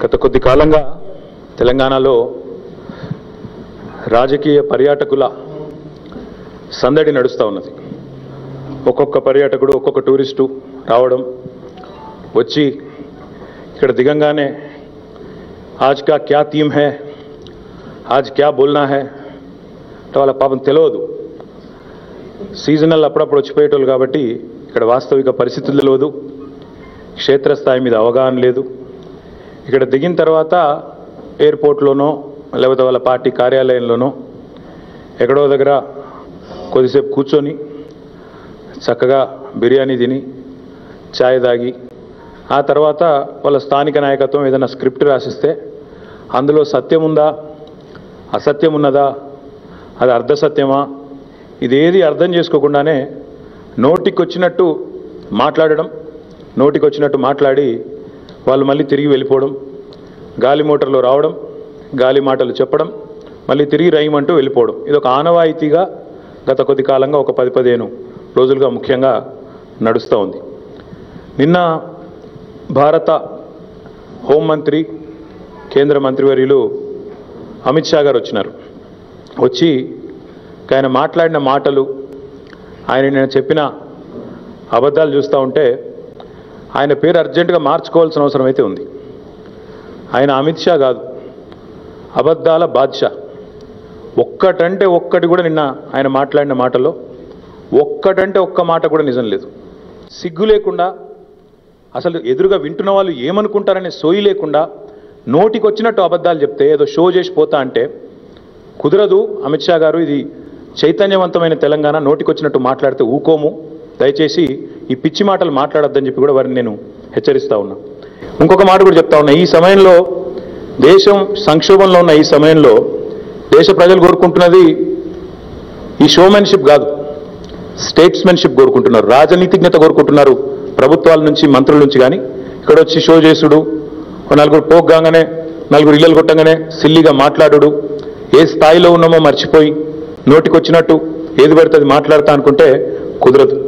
గత కొద్ది కాలంగా తెలంగాణలో రాజకీయ పర్యాటకుల సందడి నడుస్తూ ఉన్నది ఒక్కొక్క పర్యాటకుడు ఒక్కొక్క టూరిస్టు రావడం వచ్చి ఇక్కడ దిగంగానే ఆజ్ కా క్యా థీమ్ హై ఆజ్ క్యా బోల్నా హై అంటే వాళ్ళ పాపం తెలియదు సీజనల్ అప్పుడప్పుడు వచ్చిపోయేటోళ్ళు కాబట్టి ఇక్కడ వాస్తవిక పరిస్థితులు తెలియదు క్షేత్రస్థాయి మీద అవగాహన లేదు ఇక్కడ దిగిన తర్వాత ఎయిర్పోర్ట్లోనో లేకపోతే వాళ్ళ పార్టీ కార్యాలయంలోనో ఎక్కడో దగ్గర కొద్దిసేపు కూర్చొని చక్కగా బిర్యానీ తిని ఛాయ్ తాగి ఆ తర్వాత వాళ్ళ స్థానిక నాయకత్వం ఏదైనా స్క్రిప్ట్ రాసిస్తే అందులో సత్యం ఉందా అసత్యం ఉన్నదా అది అర్ధసత్యమా ఇదేది అర్థం చేసుకోకుండానే నోటికి వచ్చినట్టు మాట్లాడడం నోటికి వచ్చినట్టు మాట్లాడి వాళ్ళు మళ్ళీ తిరిగి వెళ్ళిపోవడం గాలి మోటార్లో రావడం గాలి మాటలు చెప్పడం మళ్ళీ తిరిగి రైమంటూ వెళ్ళిపోవడం ఇది ఒక ఆనవాయితీగా గత కొద్ది కాలంగా ఒక పది పదిహేను రోజులుగా ముఖ్యంగా నడుస్తూ ఉంది నిన్న భారత హోంమంత్రి కేంద్ర మంత్రివర్యులు అమిత్ షా గారు వచ్చినారు వచ్చి ఆయన మాట్లాడిన మాటలు ఆయన నేను చెప్పిన అబద్ధాలు చూస్తూ ఉంటే ఆయన పేరు అర్జెంటుగా మార్చుకోవాల్సిన అవసరం అయితే ఉంది ఆయన అమిత్ షా కాదు అబద్ధాల బాద్షా ఒక్కటంటే ఒక్కటి కూడా నిన్న ఆయన మాట్లాడిన మాటలో ఒక్కటంటే ఒక్క మాట కూడా నిజం లేదు సిగ్గు లేకుండా అసలు ఎదురుగా వింటున్న వాళ్ళు ఏమనుకుంటారనే సోయి లేకుండా నోటికి వచ్చినట్టు అబద్ధాలు చెప్తే ఏదో షో చేసి పోతా అంటే కుదరదు అమిత్ షా గారు ఇది చైతన్యవంతమైన తెలంగాణ నోటికొచ్చినట్టు మాట్లాడితే ఊకోము దయచేసి ఈ పిచ్చి మాటలు మాట్లాడొద్దని చెప్పి కూడా వారిని నేను హెచ్చరిస్తా ఉన్నా ఇంకొక మాట కూడా చెప్తా ఉన్నా ఈ సమయంలో దేశం సంక్షోభంలో ఉన్న ఈ సమయంలో దేశ ప్రజలు కోరుకుంటున్నది ఈ షోమెన్షిప్ కాదు స్టేట్స్మెన్షిప్ కోరుకుంటున్నారు రాజనీతిజ్ఞత కోరుకుంటున్నారు ప్రభుత్వాల నుంచి మంత్రుల నుంచి కానీ ఇక్కడ వచ్చి షో చేసుడు ఓ నలుగురు పోగ్గానే నలుగురు ఇళ్ళలు కొట్టంగానే సిల్లిగా మాట్లాడుడు ఏ స్థాయిలో ఉన్నామో మర్చిపోయి నోటికొచ్చినట్టు ఏది పడితే అది మాట్లాడతా అనుకుంటే కుదరదు